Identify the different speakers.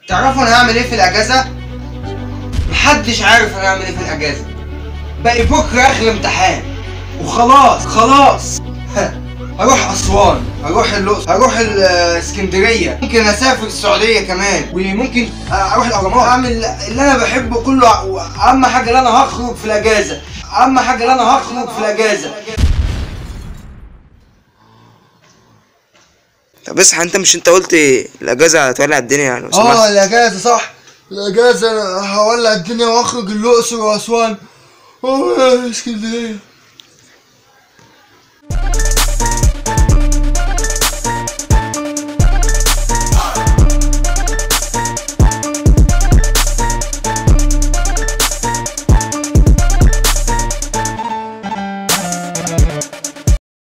Speaker 1: تعرفوا انا هعمل ايه في الاجازه محدش عارف انا هعمل ايه في الاجازه باقي بكره اخر امتحان وخلاص خلاص ها، هروح اسوان هروح الاقصر هروح الاسكندريه ممكن اسافر السعوديه كمان وممكن اروح الاهرامات اعمل اللي انا بحبه كله اهم حاجه ان انا هخرج في الاجازه اهم حاجه ان انا هخرج في الاجازه
Speaker 2: طب اصحى انت مش انت قلت الاجازه هتولع الدنيا يعني
Speaker 1: اه
Speaker 2: وسمعت
Speaker 1: الاجازه صح الاجازه أنا هولع الدنيا واخرج الاقصر واسوان اسكندريه